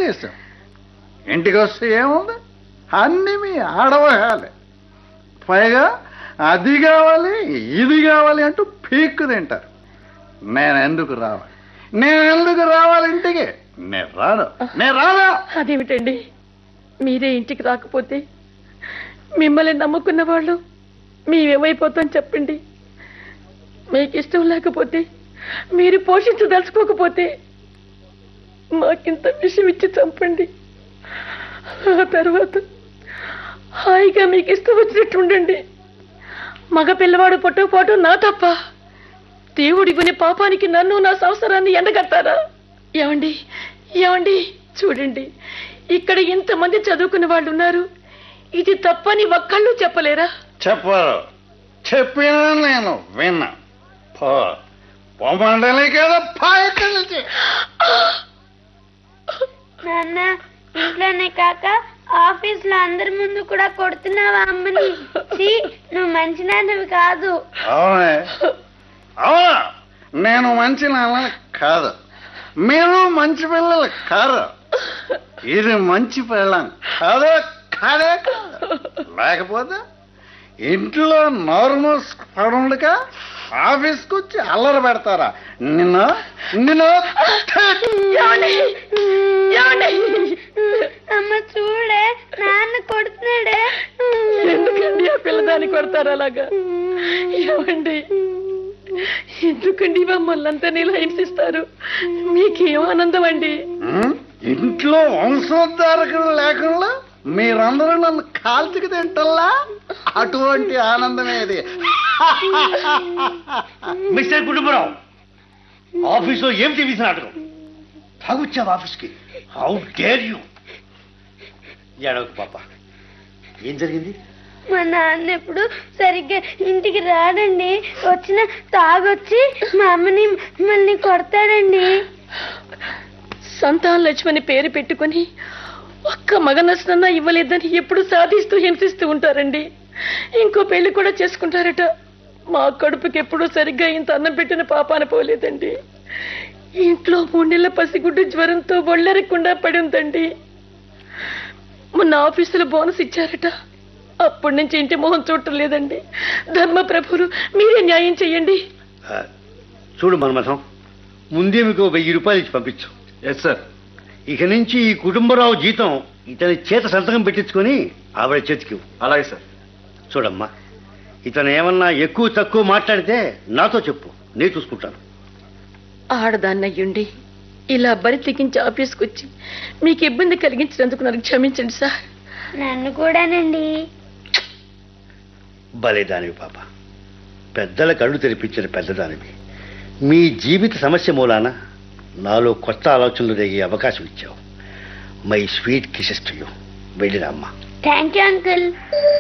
ఇష్టం ఇంటికి వస్తే ఏముంది అన్నీ మీ ఆడవహాలే పైగా అది కావాలి ఇది కావాలి అంటూ పీక్కు తింటారు నేను ఎందుకు రావాలి నేను ఎందుకు రావాలి ఇంటికి నేను రాను నేను రాను అదేమిటండి మీరే ఇంటికి రాకపోతే మిమ్మల్ని నమ్ముకున్న వాళ్ళు మేమేమైపోతాం చెప్పండి మీకు ఇష్టం లేకపోతే మీరు పోషించదలుచుకోకపోతే మాకింత విషయం ఇచ్చి చంపండి ఆ తర్వాత హాయిగా మీకు ఇష్టం వచ్చినట్టు ఉండండి మగ పిల్లవాడు పుట్టకపోవటం నా తప్ప దేవుడి గుని పాపానికి నన్ను నా సంవత్సరాన్ని ఎండగట్టారా ఏమండి ఏమండి చూడండి ఇక్కడ ఇంతమంది చదువుకున్న వాళ్ళు ఉన్నారు ఇది తప్పని ఒక్కళ్ళు చెప్పలేరా చెప్పరు చెప్పినా నేను విన్నా పో పొమ్మండలే కదా పాయకం నుంచి నాన్న ఇంట్లోనే కాక ఆఫీస్ లో అందరి ముందు కూడా కొడుతున్నావా అమ్మని ఛీ, నువ్వు మంచి నాన్నవి కాదు అవునే అవునా నేను మంచి నాన్న కాదు మీరు మంచి పిల్లలు కాదు ఇది మంచి పిల్లం కాదే కాదే కాదు లేకపోతే ఇంట్లో నార్మల్ పడుండక ఆఫీస్కి వచ్చి అల్లరి పెడతారా నిన్ను నిన్ను ఏమండి? ఏమండి? అమ్మ చూడే నాన్న కొడుతున్నాడే ఎందుకండి ఆ పిల్లదాన్ని కొడతారు అలాగా ఏమండి ఎందుకండి మమ్మల్ని అంతా నీలా హింసిస్తారు మీకేం ఆనందం అండి ఉం? ఇంట్లో వంశోద్ధారకులు లేకుండా మీరందరూ నన్ను కాల్చికి తింటల్లా అటువంటి ఆనందమే ఇది మిస్టర్ కుటుంబరావు ఆఫీస్లో ఏం తెలిసిన నాటకం తాగొచ్చావు ఆఫీస్కి హౌ డేర్ యూ ఏడవకు పాప ఏం జరిగింది మా నాన్న ఎప్పుడు సరిగ్గా ఇంటికి రాడండి వచ్చిన తాగొచ్చి మా అమ్మని మళ్ళీ కొడతాడండి సంతాన లక్ష్మణి పేరు పెట్టుకొని ఒక్క మగ నష్టనన్నా ఇవ్వలేదని ఎప్పుడు సాధిస్తూ హింసిస్తూ ఉంటారండి ఇంకో పెళ్లి కూడా చేసుకుంటారట మా కడుపుకి ఎప్పుడూ సరిగ్గా ఇంత అన్నం పెట్టిన పాపాన పోలేదండి ఇంట్లో మూడేళ్ల పసిగుడ్డు జ్వరంతో ఒళ్ళెరకుండా పడి ఉందండి మొన్న ఆఫీసులో బోనస్ ఇచ్చారట అప్పటి నుంచి ఇంటి మొహం చూడటం లేదండి ధర్మ ప్రభులు మీరే న్యాయం చెయ్యండి ఆ, చూడు మన్మథం ముందే మీకు ఓ వెయ్యి రూపాయలు ఇచ్చి పంపించు ఎస్ సార్ ఇక నుంచి ఈ కుటుంబరావు జీతం ఇతని చేత సంతకం పెట్టించుకొని ఆవిడ చేతికి ఇవ్వు. అలాగే సార్ చూడమ్మా ఇతను ఏమన్నా ఎక్కువ తక్కువ మాట్లాడితే నాతో చెప్పు నేను చూసుకుంటాను ఆడదాన్నయ్యుండి ఇలా బరి తెగించి ఆఫీస్కి వచ్చి మీకు ఇబ్బంది కలిగించినందుకు నన్ను క్షమించండి సార్ నన్ను కూడానండి భలేదానివి పాప పెద్దల కళ్ళు తెరిపించిన పెద్దదానివి మీ జీవిత సమస్య మూలాన నాలో కొత్త ఆలోచనలు రేగే అవకాశం ఇచ్చావు my sweet kisses to you వెళ్ళిరా అమ్మా థ్యాంక్ యూ అంకుల్